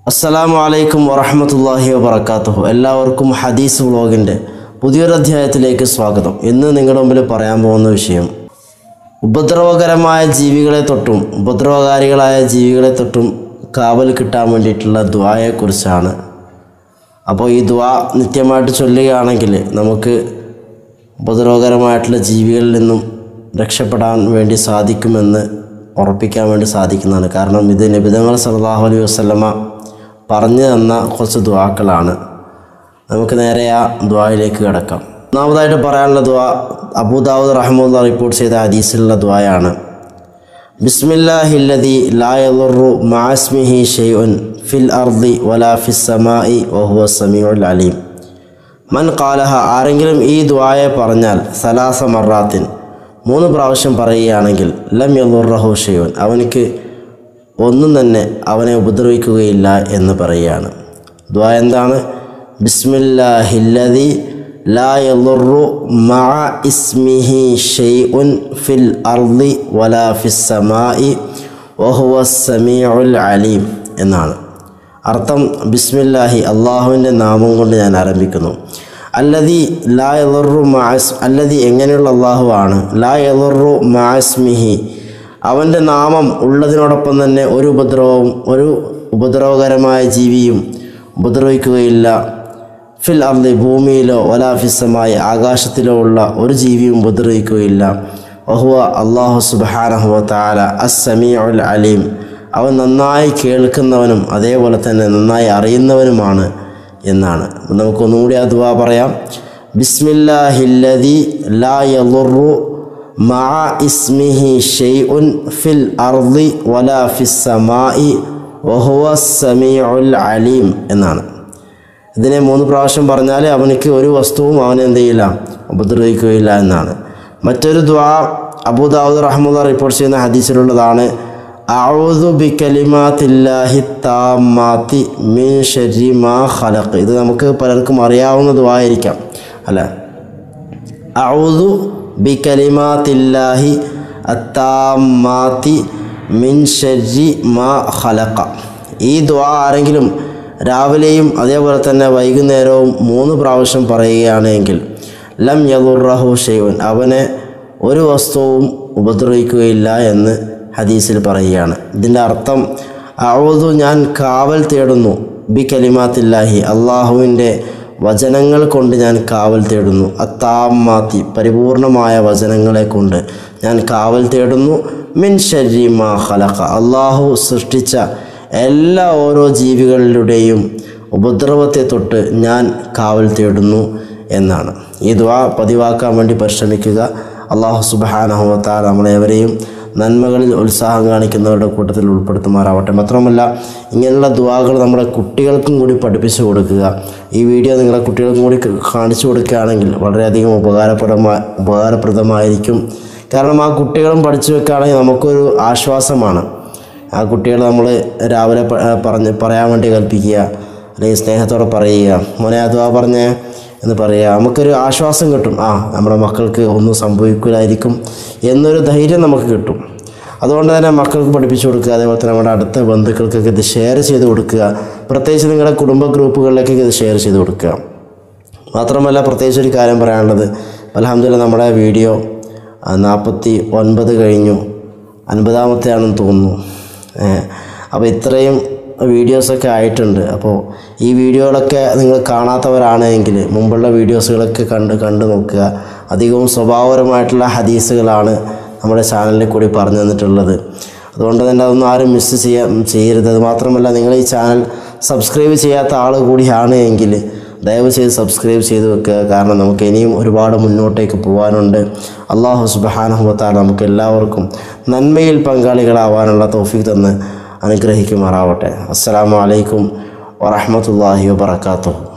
അസ്സലാമു അലൈക്കും വറഹമത്തല്ലാഹി വബർക്കാത്തുഹു എല്ലാവർക്കും ഹദീസ് വ്ളോഗിൻ്റെ പുതിയൊരു അധ്യായത്തിലേക്ക് സ്വാഗതം ഇന്ന് നിങ്ങളുടെ മുമ്പിൽ പറയാൻ പോകുന്ന വിഷയം ഉപദ്രവകരമായ ജീവികളെ തൊട്ടും ഉപദ്രവകാരികളായ ജീവികളെ തൊട്ടും കാവൽ കിട്ടാൻ വേണ്ടിയിട്ടുള്ള ദ്വായെക്കുറിച്ചാണ് അപ്പോൾ ഈ ദ്വാ നിത്യമായിട്ട് ചൊല്ലുകയാണെങ്കിൽ നമുക്ക് ഉപദ്രവകരമായിട്ടുള്ള ജീവികളിൽ നിന്നും രക്ഷപ്പെടാൻ വേണ്ടി സാധിക്കുമെന്ന് ഉറപ്പിക്കാൻ വേണ്ടി സാധിക്കുന്നതാണ് കാരണം ഇത് നബിതങ്ങൾ സല്ലല്ലാഹു അലൈഹി വസല്ലമ പറഞ്ഞു തന്ന കുറച്ച് ദ്വാക്കളാണ് നമുക്ക് നേരെ ആ ദ്വായിലേക്ക് കിടക്കാം ഒന്നാമതായിട്ട് പറയാനുള്ള ദ്വാ അബൂദാവൂദ് റഹ്മുല്ല റിപ്പോർട്ട് ചെയ്ത ഹദീസിലുള്ള ദ്വായാണ് ബിസ്മില്ലാഹില്ലദി ലാ യദുറു മഅസ്മിഹി ഷൈഉൻ ഫിൽ അർദി വലാ ഫിസ് സമാഇ വഹുവ സമീഉൽ അലീം മൻ കാലഹ ആരെങ്കിലും ഈ ദ്വായെ പറഞ്ഞാൽ സലാസ മറാത്തിൻ മൂന്ന് പ്രാവശ്യം പറയുകയാണെങ്കിൽ ലം യദുറഹു ഷൈഉൻ അവനിക്ക് ഒന്നും തന്നെ അവനെ ഉപദ്രവിക്കുകയില്ല എന്ന് പറയുകയാണ് ദ്വാ എന്താണ് ബിസ്മില്ലാഹില്ലദി ലാ യദുറു മഅ ഇസ്മിഹി ഷൈഉൻ ഫിൽ അർദി വലാ ഫിസ് സമാഇ വഹുവ സമീഉൽ അലീം എന്നാണ് അർത്ഥം ബിസ്മില്ലാഹി അള്ളാഹുവിൻ്റെ നാമം കൊണ്ട് ഞാൻ ആരംഭിക്കുന്നു അല്ലതി ലാ യദുറു മാസ് അല്ലതി എങ്ങനെയുള്ള അള്ളാഹു ആണ് ലാ യദുറു മാസ്മിഹി അവൻ്റെ നാമം ഉള്ളതിനോടൊപ്പം തന്നെ ഒരു ഉപദ്രവവും ഒരു ഉപദ്രവകരമായ ജീവിയും ഉപദ്രവിക്കുകയില്ല ഫിൽ അർദി ഭൂമിയിലോ വലാഫിസമായി ആകാശത്തിലോ ഉള്ള ഒരു ജീവിയും ഉപദ്രവിക്കുകയില്ല വഹുവ അള്ളാഹു സുബാനഹുവ താല അസ്സമീഉൽ അലീം അവൻ നന്നായി കേൾക്കുന്നവനും അതേപോലെ തന്നെ നന്നായി അറിയുന്നവനുമാണ് എന്നാണ് നമുക്കൊന്നുകൂടി ആ ദുവാ പറയാം ബിസ്മില്ലാഹില്ലദി ലാ യദുറു മഅ ഇസ്മിഹി ഷൈഉൻ ഫിൽ അർദി വലാ ഫിസ് സമാഇ വഹുവ സമീഉൽ അലീം എന്നാണ് ഇതിനെ മൂന്ന് പ്രാവശ്യം പറഞ്ഞാൽ അവനിക്ക് ഒരു വസ്തുവും അവനെ എന്ത് ചെയ്യില്ല ഉപദ്രവിക്കുകയില്ല എന്നാണ് മറ്റൊരു ദ്വാ അബൂദാവൂദ് റഹ്മുദ റിപ്പോർട്ട് ചെയ്യുന്ന ഹദീസിലുള്ളതാണ് അഊദു ബികലിമാത്തില്ലാഹി താമാത്തി മിൻ ഷരി മാ ഖലഖ് ഇത് നമുക്ക് പലർക്കും അറിയാവുന്ന ദ്വായിരിക്കാം അല്ല അഊദു ബികലിമാത്തില്ലാഹി അത്താമാത്തി മിൻ ഷരി മാ ഖലഖ ഈ ദ്വാ ആരെങ്കിലും രാവിലെയും അതേപോലെ തന്നെ വൈകുന്നേരവും മൂന്ന് പ്രാവശ്യം പറയുകയാണെങ്കിൽ ലം യദുറഹു ഷെയ്വൻ അവനെ ഒരു വസ്തുവും ഉപദ്രവിക്കുകയില്ല എന്ന് ഹദീസിൽ പറയുകയാണ് ഇതിൻ്റെ അർത്ഥം അഴുതു ഞാൻ കാവൽ തേടുന്നു ബി കലിമാത്തില്ലാഹി അള്ളാഹുവിൻ്റെ വചനങ്ങൾ കൊണ്ട് ഞാൻ കാവൽ തേടുന്നു അത്താമാത്തി പരിപൂർണമായ വചനങ്ങളെ കൊണ്ട് ഞാൻ കാവൽ തേടുന്നു മിൻ ഷരി മാ ഖലഖ അള്ളാഹു സൃഷ്ടിച്ച എല്ലാ ഓരോ ജീവികളിലൂടെയും ഉപദ്രവത്തെ തൊട്ട് ഞാൻ കാവൽ തേടുന്നു എന്നാണ് ഈ ദ്വാ പതിവാക്കാൻ വേണ്ടി പരിശ്രമിക്കുക അള്ളാഹു സുബാനഹുവത്താൽ നമ്മളെവരെയും നന്മകളിൽ ഉത്സാഹം കാണിക്കുന്നവരുടെ കൂട്ടത്തിൽ ഉൾപ്പെടുത്തുമാറാവട്ടെ മാത്രമല്ല ഇങ്ങനെയുള്ള ദ്വാകൾ നമ്മുടെ കുട്ടികൾക്കും കൂടി പഠിപ്പിച്ചു കൊടുക്കുക ഈ വീഡിയോ നിങ്ങളുടെ കുട്ടികൾക്കും കൂടി കാണിച്ചു കൊടുക്കുകയാണെങ്കിൽ വളരെയധികം ഉപകാരപ്രദമായ ഉപകാരപ്രദമായിരിക്കും കാരണം ആ കുട്ടികളും പഠിച്ചു വെക്കുകയാണെങ്കിൽ നമുക്കൊരു ആശ്വാസമാണ് ആ കുട്ടികൾ നമ്മൾ രാവിലെ പ- പറഞ്ഞ് പറയാൻ വേണ്ടി കൽപ്പിക്കുക അല്ലെങ്കിൽ സ്നേഹത്തോടെ പറയുക മോനെ അതുവാ പറഞ്ഞേ എന്ന് പറയുക നമുക്കൊരു ആശ്വാസം കിട്ടും ആ നമ്മുടെ മക്കൾക്ക് ഒന്നും സംഭവിക്കില്ലായിരിക്കും എന്നൊരു ധൈര്യം നമുക്ക് കിട്ടും അതുകൊണ്ട് തന്നെ മക്കൾക്ക് പഠിപ്പിച്ചു കൊടുക്കുക അതേപോലെ തന്നെ നമ്മുടെ അടുത്ത ബന്ധുക്കൾക്കൊക്കെ ഇത് ഷെയർ ചെയ്ത് കൊടുക്കുക പ്രത്യേകിച്ച് നിങ്ങളുടെ കുടുംബ ഗ്രൂപ്പുകളിലേക്കൊക്കെ ഇത് ഷെയർ ചെയ്ത് കൊടുക്കുക മാത്രമല്ല പ്രത്യേകിച്ച് ഒരു കാര്യം പറയാനുള്ളത് അലഹമ്മദില്ല നമ്മുടെ വീഡിയോ നാൽപ്പത്തി ഒൻപത് കഴിഞ്ഞു അൻപതാമത്തെ ആണെന്ന് തോന്നുന്നു അപ്പോൾ ഇത്രയും വീഡിയോസൊക്കെ ആയിട്ടുണ്ട് അപ്പോൾ ഈ വീഡിയോകളൊക്കെ നിങ്ങൾ കാണാത്തവരാണെങ്കിൽ മുമ്പുള്ള വീഡിയോസുകളൊക്കെ കണ്ട് കണ്ടു നോക്കുക അധികവും സ്വഭാവപരമായിട്ടുള്ള ഹദീസുകളാണ് നമ്മുടെ ചാനലിൽ കൂടി പറഞ്ഞു തന്നിട്ടുള്ളത് അതുകൊണ്ട് തന്നെ അതൊന്നും ആരും മിസ് ചെയ്യാൻ ചെയ്യരുത് അത് മാത്രമല്ല നിങ്ങൾ ഈ ചാനൽ സബ്സ്ക്രൈബ് ചെയ്യാത്ത ആൾ കൂടിയാണ് എങ്കിൽ ദയവ് ചെയ്ത് സബ്സ്ക്രൈബ് ചെയ്ത് വെക്കുക കാരണം നമുക്ക് ഇനിയും ഒരുപാട് മുന്നോട്ടേക്ക് പോകാനുണ്ട് അള്ളാഹു സുബാനഹുബത്താൽ നമുക്ക് എല്ലാവർക്കും നന്മയിൽ പങ്കാളികളാവാനുള്ള തോഫിക്ക് തന്ന് അനുഗ്രഹിക്കുമാറാവട്ടെ അസ്സാം വലൈക്കും വറഹമത്തല്ലാഹി വാത്തു